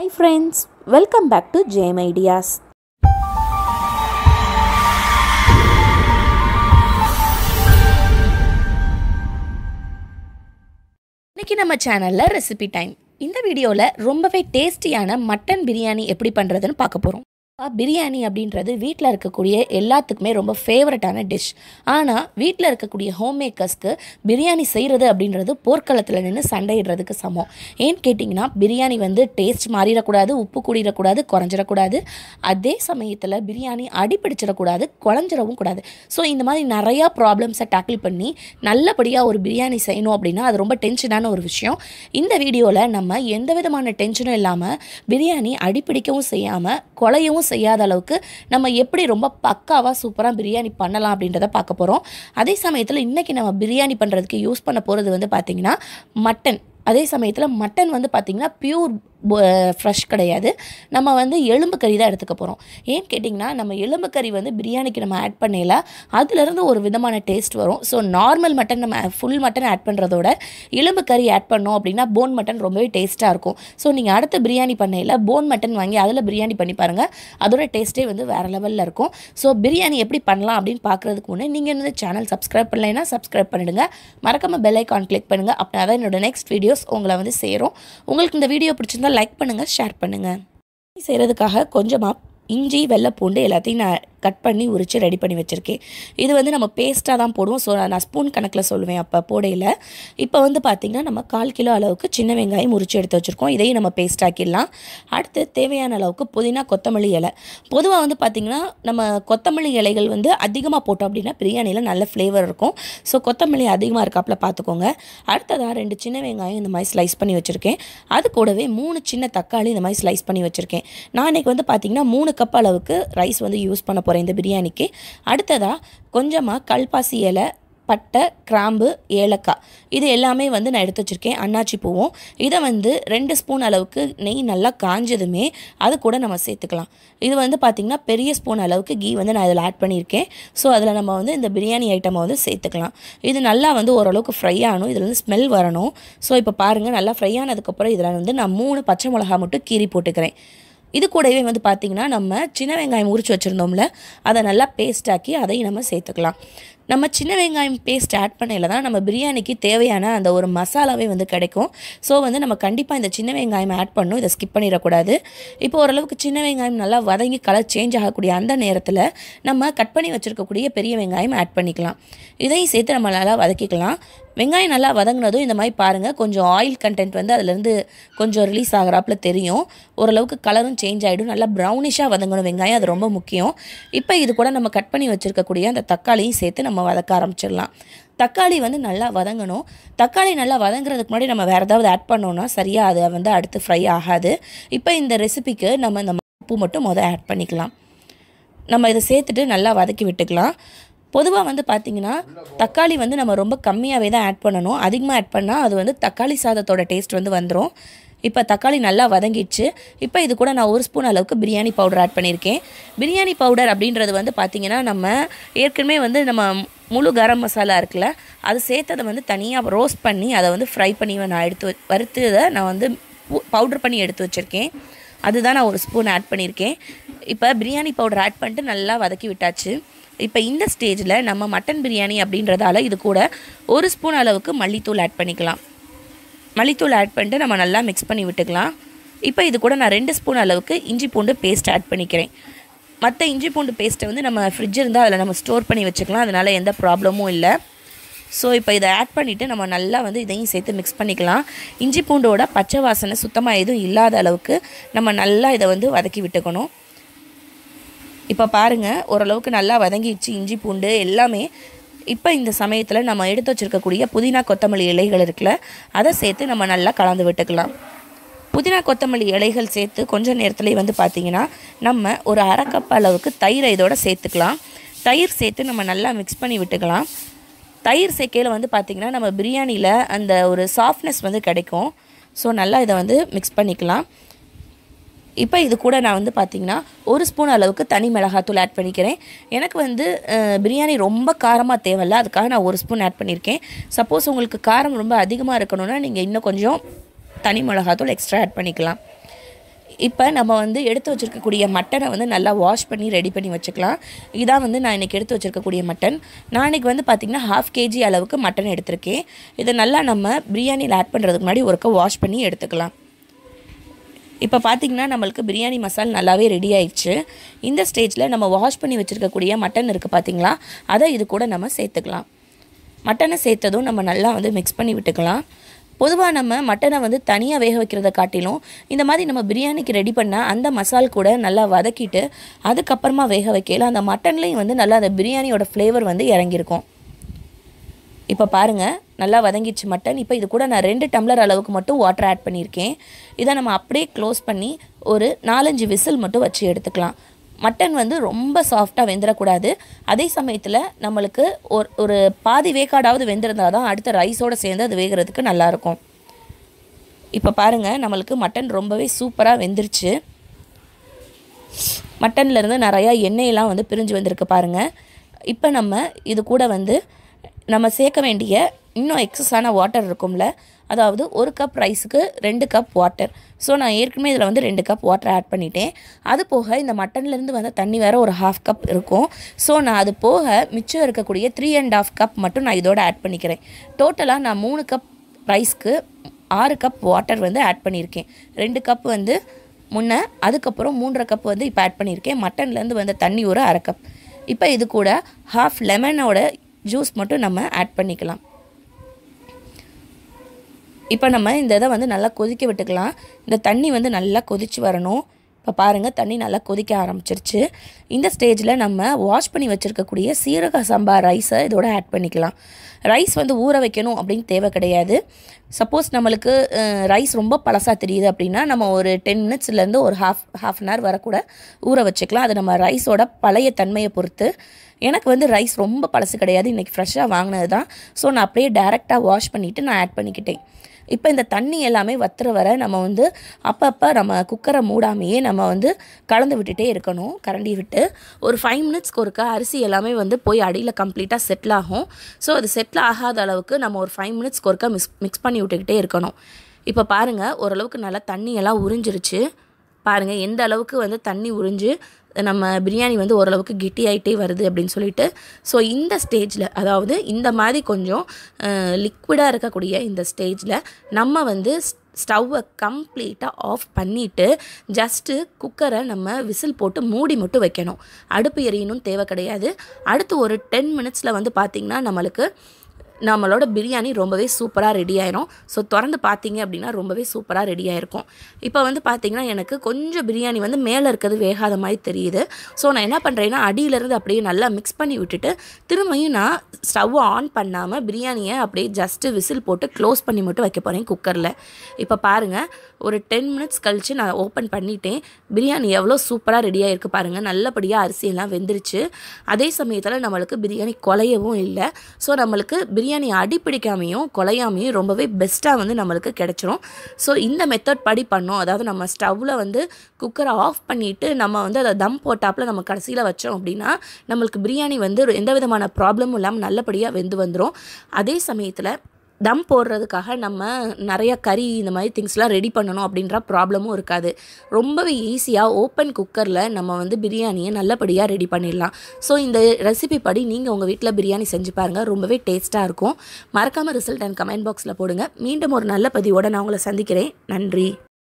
Hi friends, welcome back to JM Ideas. இன்னைக்கு நம்ம சேனலில் ரெசிபி டைம் இந்த வீடியோவில் ரொம்பவே டேஸ்டியான மட்டன் பிரியாணி எப்படி பண்ணுறதுன்னு பார்க்க போகிறோம் பிரியாணி அப்படின்றது வீட்டில் இருக்கக்கூடிய எல்லாத்துக்குமே ரொம்ப ஃபேவரட்டான டிஷ் ஆனால் வீட்டில் இருக்கக்கூடிய ஹோம் மேக்கர்ஸ்க்கு பிரியாணி செய்கிறது அப்படின்றது போர்க்களத்தில் நின்று சண்டையிடுறதுக்கு சமம் ஏன்னு கேட்டிங்கன்னா பிரியாணி வந்து டேஸ்ட் மாறிடக்கூடாது உப்பு கூடிடக்கூடாது குறைஞ்சிடக்கூடாது அதே சமயத்தில் பிரியாணி அடிப்பிடிச்சிடக்கூடாது குழஞ்சிடவும் கூடாது ஸோ இந்த மாதிரி நிறையா ப்ராப்ளம்ஸை டேக்கிள் பண்ணி நல்லபடியாக ஒரு பிரியாணி செய்யணும் அப்படின்னா அது ரொம்ப டென்ஷனான ஒரு விஷயம் இந்த வீடியோவில் நம்ம எந்த விதமான டென்ஷனும் இல்லாமல் பிரியாணி அடிப்பிடிக்கவும் செய்யாமல் குலையவும் செய்யாத அளவுக்கு நம்ம எப்படி ரொம்ப பக்காவாக சூப்பராக பிரியாணி பண்ணலாம் அப்படின்றத பார்க்க போகிறோம் அதே சமயத்தில் இன்றைக்கி நம்ம பிரியாணி பண்ணுறதுக்கு யூஸ் பண்ண போகிறது வந்து பார்த்திங்கன்னா மட்டன் அதே சமயத்தில் மட்டன் வந்து பார்த்திங்கன்னா பியூர் ஃப்ரெஷ் கிடையாது நம்ம வந்து எலும்பு கறி தான் எடுத்துக்க போகிறோம் ஏன்னு கேட்டிங்கன்னா நம்ம எலும்பு கறி வந்து பிரியாணிக்கு நம்ம ஆட் பண்ணல அதுலேருந்து ஒரு விதமான டேஸ்ட் வரும் ஸோ நார்மல் மட்டன் நம்ம ஃபுல் மட்டன் ஆட் பண்ணுறதோட எலும்பு கறி ஆட் பண்ணோம் அப்படின்னா போன் மட்டன் ரொம்பவே டேஸ்ட்டாக இருக்கும் ஸோ நீங்கள் அடுத்த பிரியாணி பண்ணையில் போன் மட்டன் வாங்கி அதில் பிரியாணி பண்ணி பாருங்கள் அதோட டேஸ்ட்டே வந்து வேறு லெவலில் இருக்கும் ஸோ பிரியாணி எப்படி பண்ணலாம் அப்படின்னு பார்க்குறதுக்கு முன்னே நீங்கள் இந்த சேனல் சப்ஸ்கிரைப் பண்ணலைன்னா சப்ஸ்கிரைப் பண்ணிடுங்க மறக்காமல் பெல் ஐக்கான் கிளிக் பண்ணுங்கள் அப்படின்னா தான் என்னோட நெக்ஸ்ட் வீடியோஸ் உங்களை வந்து சேரும் உங்களுக்கு இந்த வீடியோ பிடிச்சிருந்தா லைக் பண்ணுங்கள் ஷேர் பண்ணுங்கள் செய்கிறதுக்காக கொஞ்சமாக இஞ்சி வெள்ளை பூண்டு எல்லாத்தையும் நான் கட் பண்ணி உரித்து ரெடி பண்ணி வச்சுருக்கேன் இது வந்து நம்ம பேஸ்ட்டாக தான் போடுவோம் ஸோ நான் ஸ்பூன் கணக்கில் சொல்லுவேன் அப்போ போடையில் இப்போ வந்து பார்த்திங்கன்னா நம்ம கால் கிலோ அளவுக்கு சின்ன வெங்காயம் உரித்து எடுத்து வச்சுருக்கோம் இதையும் நம்ம பேஸ்ட் ஆக்கிடலாம் அடுத்து தேவையான அளவுக்கு புதினா கொத்தமல்லி இலை பொதுவாக வந்து பார்த்திங்கன்னா நம்ம கொத்தமல்லி இலைகள் வந்து அதிகமாக போட்டோம் அப்படின்னா பிரியாணியில் நல்ல ஃப்ளேவர் இருக்கும் ஸோ கொத்தமல்லி அதிகமாக இருக்காப்புல பார்த்துக்கோங்க அடுத்ததாக ரெண்டு சின்ன வெங்காயம் இந்த மாதிரி ஸ்லைஸ் பண்ணி வச்சுருக்கேன் அது கூடவே மூணு சின்ன தக்காளி இந்த மாதிரி ஸ்லைஸ் பண்ணி வச்சுருக்கேன் நான் இன்றைக்கி வந்து பார்த்திங்கன்னா மூணு கப் அளவுக்கு ரைஸ் வந்து யூஸ் பண்ண போகிறேன் இந்த பிரியாணிக்கு அடுத்ததாக கொஞ்சமாக கல்பாசி இலை பட்டை கிராம்பு ஏலக்காய் இது எல்லாமே வந்து நான் எடுத்து வச்சுருக்கேன் அன்னாச்சி பூவும் இதை வந்து ரெண்டு ஸ்பூன் அளவுக்கு நெய் நல்லா காஞ்சதுமே அது கூட நம்ம சேர்த்துக்கலாம் இது வந்து பார்த்திங்கன்னா பெரிய ஸ்பூன் அளவுக்கு கீ வந்து நான் இதில் ஆட் பண்ணியிருக்கேன் ஸோ அதில் நம்ம வந்து இந்த பிரியாணி ஐட்டமை வந்து சேர்த்துக்கலாம் இது நல்லா வந்து ஓரளவுக்கு ஃப்ரை ஆகணும் இதில் வந்து ஸ்மெல் வரணும் ஸோ இப்போ பாருங்கள் நல்லா ஃப்ரை ஆனதுக்கப்புறம் இதில் வந்து நான் மூணு பச்சை மிளகா மட்டும் கீறி போட்டுக்கிறேன் இது கூடவே வந்து பார்த்திங்கன்னா நம்ம சின்ன வெங்காயம் உரிச்சு வச்சுருந்தோம்ல அதை நல்லா பேஸ்ட் ஆக்கி அதையும் நம்ம சேர்த்துக்கலாம் நம்ம சின்ன வெங்காயம் பேஸ்ட் ஆட் பண்ணையில் தான் நம்ம பிரியாணிக்கு தேவையான அந்த ஒரு மசாலாவே வந்து கிடைக்கும் ஸோ வந்து நம்ம கண்டிப்பாக இந்த சின்ன வெங்காயம் ஆட் பண்ணும் இதை ஸ்கிப் பண்ணிடக்கூடாது இப்போ ஓரளவுக்கு சின்ன வெங்காயம் நல்லா வதங்கி கலர் சேஞ்ச் ஆகக்கூடிய அந்த நேரத்தில் நம்ம கட் பண்ணி வச்சுருக்கக்கூடிய பெரிய வெங்காயம் ஆட் பண்ணிக்கலாம் இதையும் சேர்த்து நம்ம நல்லா வதக்கிக்கலாம் வெங்காயம் நல்லா வதங்கினதும் இந்த மாதிரி பாருங்கள் கொஞ்சம் ஆயில் கண்டென்ட் வந்து அதுலேருந்து கொஞ்சம் ரிலீஸ் ஆகிறாப்புல தெரியும் ஓரளவுக்கு கலரும் சேஞ்ச் ஆகிடும் நல்லா ப்ரௌனிஷாக வதங்கணும் வெங்காயம் அது ரொம்ப முக்கியம் இப்போ இது கூட நம்ம கட் பண்ணி வச்சுருக்கக்கூடிய அந்த தக்காளியும் சேர்த்து நம்ம வதக்க ஆரம்பிச்சிடலாம் தக்காளி வந்து நல்லா வதங்கணும் தக்காளி நல்லா வதங்குறதுக்கு முன்னாடி நம்ம வேறு ஏதாவது ஆட் பண்ணோன்னா சரியாக அது வந்து அடுத்து ஃப்ரை ஆகாது இப்போ இந்த ரெசிபிக்கு நம்ம இந்த உப்பு மட்டும் மொதல் ஆட் பண்ணிக்கலாம் நம்ம இதை சேர்த்துட்டு நல்லா வதக்கி விட்டுக்கலாம் பொதுவாக வந்து பார்த்திங்கன்னா தக்காளி வந்து நம்ம ரொம்ப கம்மியாகவே தான் ஆட் பண்ணணும் அதிகமாக ஆட் பண்ணால் அது வந்து தக்காளி சாதத்தோட டேஸ்ட் வந்து வந்துடும் இப்போ தக்காளி நல்லா வதங்கிடுச்சு இப்போ இது கூட நான் ஒரு ஸ்பூன் அளவுக்கு பிரியாணி பவுடர் ஆட் பண்ணியிருக்கேன் பிரியாணி பவுடர் அப்படின்றது வந்து பார்த்திங்கன்னா நம்ம ஏற்கனவே வந்து நம்ம முழு கரம் மசாலா இருக்குல்ல அது சேர்த்ததை வந்து தனியாக ரோஸ்ட் பண்ணி அதை வந்து ஃப்ரை பண்ணி நான் எடுத்து வறுத்து அதை நான் வந்து பவுடர் பண்ணி எடுத்து வச்சுருக்கேன் அதுதான் நான் ஒரு ஸ்பூன் ஆட் பண்ணியிருக்கேன் இப்போ பிரியாணி பவுடர் ஆட் பண்ணிட்டு நல்லா வதக்கி விட்டாச்சு இப்போ இந்த ஸ்டேஜில் நம்ம மட்டன் பிரியாணி அப்படின்றதால இது கூட ஒரு ஸ்பூன் அளவுக்கு மல்லித்தூள் ஆட் பண்ணிக்கலாம் மல்லித்தூள் ஆட் பண்ணிட்டு நம்ம நல்லா மிக்ஸ் பண்ணி விட்டுக்கலாம் இப்போ இது கூட நான் ரெண்டு ஸ்பூன் அளவுக்கு இஞ்சி பூண்டு பேஸ்ட் ஆட் பண்ணிக்கிறேன் மற்ற இஞ்சி பூண்டு பேஸ்ட்டை வந்து நம்ம ஃப்ரிட்ஜ் இருந்தால் அதில் நம்ம ஸ்டோர் பண்ணி வச்சுக்கலாம் அதனால் எந்த ப்ராப்ளமும் இல்லை ஸோ இப்போ இதை ஆட் பண்ணிவிட்டு நம்ம நல்லா வந்து இதையும் சேர்த்து மிக்ஸ் பண்ணிக்கலாம் இஞ்சி பூண்டோட பச்சை வாசனை சுத்தமாக எதுவும் இல்லாத அளவுக்கு நம்ம நல்லா இதை வந்து வதக்கி விட்டுக்கணும் இப்போ பாருங்கள் ஓரளவுக்கு நல்லா வதங்கிடுச்சு இஞ்சி பூண்டு எல்லாமே இப்போ இந்த சமயத்தில் நம்ம எடுத்து வச்சுருக்கக்கூடிய புதினா கொத்தமல்லி இலைகள் இருக்குல்ல அதை சேர்த்து நம்ம நல்லா கலந்து விட்டுக்கலாம் புதினா கொத்தமல்லி இலைகள் சேர்த்து கொஞ்சம் நேரத்துலேயே வந்து பார்த்திங்கன்னா நம்ம ஒரு அரை கப் அளவுக்கு தயிரை இதோட சேர்த்துக்கலாம் தயிர் சேர்த்து நம்ம நல்லா மிக்ஸ் பண்ணி விட்டுக்கலாம் தயிர் சேர்க்கையில் வந்து பார்த்திங்கன்னா நம்ம பிரியாணியில் அந்த ஒரு சாஃப்ட்னஸ் வந்து கிடைக்கும் ஸோ நல்லா இதை வந்து மிக்ஸ் பண்ணிக்கலாம் இப்போ இது கூட நான் வந்து பார்த்திங்கன்னா ஒரு ஸ்பூன் அளவுக்கு தனி மிளகாத்தூள் ஆட் பண்ணிக்கிறேன் எனக்கு வந்து பிரியாணி ரொம்ப காரமாக தேவையில்ல அதுக்காக நான் ஒரு ஸ்பூன் ஆட் பண்ணியிருக்கேன் சப்போஸ் உங்களுக்கு காரம் ரொம்ப அதிகமாக இருக்கணும்னா நீங்கள் இன்னும் கொஞ்சம் தனி மிளகாத்தூள் எக்ஸ்ட்ரா ஆட் பண்ணிக்கலாம் இப்போ நம்ம வந்து எடுத்து வச்சுருக்கக்கூடிய மட்டனை வந்து நல்லா வாஷ் பண்ணி ரெடி பண்ணி வச்சுக்கலாம் இதான் வந்து நான் இன்றைக்கி எடுத்து வச்சுருக்கக்கூடிய மட்டன் நான் இன்றைக்கி வந்து பார்த்திங்கன்னா ஹாஃப் கேஜி அளவுக்கு மட்டன் எடுத்திருக்கேன் இதை நல்லா நம்ம பிரியாணியில் ஆட் பண்ணுறதுக்கு முன்னாடி ஒருக்க வாஷ் பண்ணி எடுத்துக்கலாம் இப்போ பார்த்திங்கன்னா நம்மளுக்கு பிரியாணி மசால் நல்லாவே ரெடி ஆயிடுச்சு இந்த ஸ்டேஜில் நம்ம வாஷ் பண்ணி வச்சுருக்கக்கூடிய மட்டன் இருக்குது பார்த்திங்களா அதை இது கூட நம்ம சேர்த்துக்கலாம் மட்டனை சேர்த்ததும் நம்ம நல்லா வந்து மிக்ஸ் பண்ணி விட்டுக்கலாம் பொதுவாக நம்ம மட்டனை வந்து தனியாக வேக வைக்கிறத காட்டிலும் இந்த மாதிரி நம்ம பிரியாணிக்கு ரெடி பண்ணால் அந்த மசால் கூட நல்லா வதக்கிட்டு அதுக்கப்புறமா வேக வைக்கல அந்த மட்டன்லேயும் வந்து நல்லா அந்த பிரியாணியோட ஃப்ளேவர் வந்து இறங்கியிருக்கும் இப்போ பாருங்கள் நல்லா வதங்கிச்சு மட்டன் இப்போ இது கூட நான் ரெண்டு டம்ளர் அளவுக்கு மட்டும் வாட்டர் ஆட் பண்ணியிருக்கேன் இதை நம்ம அப்படியே க்ளோஸ் பண்ணி ஒரு நாலஞ்சு விசில் மட்டும் வச்சு எடுத்துக்கலாம் மட்டன் வந்து ரொம்ப சாஃப்டாக வெந்துடக்கூடாது அதே சமயத்தில் நம்மளுக்கு ஒரு ஒரு பாதி வேக்காடாவது வெந்திருந்தால் தான் அடுத்த ரைஸோடு சேர்ந்து அது வேகிறதுக்கு நல்லாயிருக்கும் இப்போ பாருங்கள் நம்மளுக்கு மட்டன் ரொம்பவே சூப்பராக வெந்துருச்சு மட்டன்லேருந்து நிறையா எண்ணெயெல்லாம் வந்து பிரிஞ்சு வந்திருக்கு பாருங்கள் இப்போ நம்ம இது கூட வந்து நம்ம சேர்க்க வேண்டிய இன்னும் எக்ஸஸான வாட்டர் இருக்கும்ல அதாவது ஒரு கப் ரைஸுக்கு ரெண்டு கப் வாட்டர் ஸோ நான் ஏற்கனவே இதில் வந்து ரெண்டு கப் வாட்டர் ஆட் பண்ணிட்டேன் அது போக இந்த மட்டன்லேருந்து வந்த தண்ணி வேறு ஒரு ஹாஃப் கப் இருக்கும் ஸோ நான் அது போக மிச்சம் இருக்கக்கூடிய த்ரீ அண்ட் ஆஃப் கப் மட்டும் நான் இதோட ஆட் பண்ணிக்கிறேன் டோட்டலாக நான் மூணு கப் ரைஸ்க்கு ஆறு கப் வாட்டர் வந்து ஆட் பண்ணியிருக்கேன் ரெண்டு கப் வந்து முன்ன அதுக்கப்புறம் மூன்றரை கப் வந்து இப்போ ஆட் பண்ணியிருக்கேன் மட்டன்லேருந்து வந்த தண்ணி ஒரு அரை கப் இப்போ இது கூட ஹாஃப் லெமனோட ஜூஸ் மட்டும் நம்ம ஆட் பண்ணிக்கலாம் இப்போ நம்ம இந்த இதை வந்து நல்லா கொதிக்க விட்டுக்கலாம் இந்த தண்ணி வந்து நல்லா கொதிச்சு வரணும் இப்போ பாருங்கள் தண்ணி நல்லா கொதிக்க ஆரம்பிச்சிருச்சு இந்த ஸ்டேஜில் நம்ம வாஷ் பண்ணி வச்சுருக்கக்கூடிய சீரக சம்பா ரைஸை இதோட ஆட் பண்ணிக்கலாம் ரைஸ் வந்து ஊற வைக்கணும் அப்படின்னு தேவை கிடையாது சப்போஸ் நம்மளுக்கு ரைஸ் ரொம்ப பழசாக தெரியுது அப்படின்னா நம்ம ஒரு டென் மினிட்ஸ்லேருந்து ஒரு ஹாஃப் ஹாஃப் அன் ஹவர் வர கூட ஊற வச்சுக்கலாம் அது நம்ம ரைஸோட பழைய தன்மையை பொறுத்து எனக்கு வந்து ரைஸ் ரொம்ப பழசு கிடையாது இன்றைக்கி ஃப்ரெஷ்ஷாக வாங்கினது தான் ஸோ நான் அப்படியே டேரெக்டாக வாஷ் பண்ணிவிட்டு நான் ஆட் பண்ணிக்கிட்டேன் இப்போ இந்த தண்ணி எல்லாமே வத்துற வர நம்ம வந்து அப்பப்போ நம்ம குக்கரை மூடாமையே நம்ம வந்து கலந்து விட்டுட்டே இருக்கணும் கரண்டி விட்டு ஒரு ஃபைவ் மினிட்ஸ்க்கு ஒருக்கா அரிசி எல்லாமே வந்து போய் அடியில் கம்ப்ளீட்டாக செட்டில் ஆகும் ஸோ அது செட்டில் ஆகாத அளவுக்கு நம்ம ஒரு ஃபைவ் மினிட்ஸ்க்கு ஒருக்கா மிக்ஸ் மிக்ஸ் பண்ணி விட்டுக்கிட்டே இருக்கணும் இப்போ பாருங்கள் ஓரளவுக்கு நல்லா தண்ணி எல்லாம் உறிஞ்சிருச்சு பாருங்கள் எந்த அளவுக்கு வந்து தண்ணி உறிஞ்சு நம்ம பிரியாணி வந்து ஓரளவுக்கு கெட்டியாயிட்டே வருது அப்படின்னு சொல்லிட்டு ஸோ இந்த ஸ்டேஜில் அதாவது இந்த மாதிரி கொஞ்சம் லிக்விடாக இருக்கக்கூடிய இந்த ஸ்டேஜில் நம்ம வந்து ஸ்டவ்வை கம்ப்ளீட்டாக ஆஃப் பண்ணிவிட்டு ஜஸ்ட்டு குக்கரை நம்ம விசில் போட்டு மூடி மட்டும் வைக்கணும் அடுப்பு எரியணும் தேவை கிடையாது அடுத்து ஒரு டென் மினிட்ஸில் வந்து பார்த்திங்கன்னா நம்மளுக்கு நம்மளோட பிரியாணி ரொம்பவே சூப்பராக ரெடி ஆயிரும் ஸோ திறந்து பார்த்தீங்க அப்படின்னா ரொம்பவே சூப்பராக ரெடி ஆயிருக்கும் இப்போ வந்து பார்த்தீங்கன்னா எனக்கு கொஞ்சம் பிரியாணி வந்து மேலே இருக்கிறது வேகாத மாதிரி தெரியுது ஸோ நான் என்ன பண்ணுறேன்னா அடியிலேருந்து அப்படியே நல்லா மிக்ஸ் பண்ணி விட்டுட்டு திரும்பியும் நான் ஸ்டவ் ஆன் பண்ணாமல் பிரியாணியை அப்படியே ஜஸ்ட்டு விசில் போட்டு க்ளோஸ் பண்ணி மட்டும் வைக்க போகிறேன் குக்கரில் இப்போ பாருங்கள் ஒரு டென் மினிட்ஸ் கழித்து நான் ஓப்பன் பண்ணிட்டேன் பிரியாணி எவ்வளோ சூப்பராக ரெடி ஆகிருக்கு பாருங்கள் நல்லபடியாக அரிசியெல்லாம் வெந்துருச்சு அதே சமயத்தில் நம்மளுக்கு பிரியாணி குலையவும் இல்லை ஸோ நம்மளுக்கு பிரியாணி அடி பிடிக்காமையும் குலையாமையும் ரொம்பவே பெஸ்ட்டாக வந்து நம்மளுக்கு கிடைச்சிரும் ஸோ இந்த மெத்தட் படி பண்ணோம் அதாவது நம்ம ஸ்டவ்வில் வந்து குக்கரை ஆஃப் பண்ணிவிட்டு நம்ம வந்து அதை தம் போட்டாப்பில் நம்ம கடைசியில் வச்சோம் அப்படின்னா நம்மளுக்கு பிரியாணி வந்து எந்த விதமான ப்ராப்ளமும் இல்லாமல் நல்லபடியாக வெந்து வந்துடும் அதே சமயத்தில் தம் போடுறதுக்காக நம்ம நிறைய கறி இந்த மாதிரி திங்ஸ்லாம் ரெடி பண்ணணும் அப்படின்ற ப்ராப்ளமும் இருக்காது ரொம்பவே ஈஸியாக ஓப்பன் குக்கரில் நம்ம வந்து பிரியாணியை நல்லபடியாக ரெடி பண்ணிடலாம் ஸோ இந்த ரெசிபி படி நீங்கள் உங்கள் வீட்டில் பிரியாணி செஞ்சு பாருங்கள் ரொம்பவே டேஸ்ட்டாக இருக்கும் மறக்காமல் ரிசல்ட் அண்ட் கமெண்ட் பாக்ஸில் போடுங்க மீண்டும் ஒரு நல்ல பதிவோடு நான் உங்களை சந்திக்கிறேன் நன்றி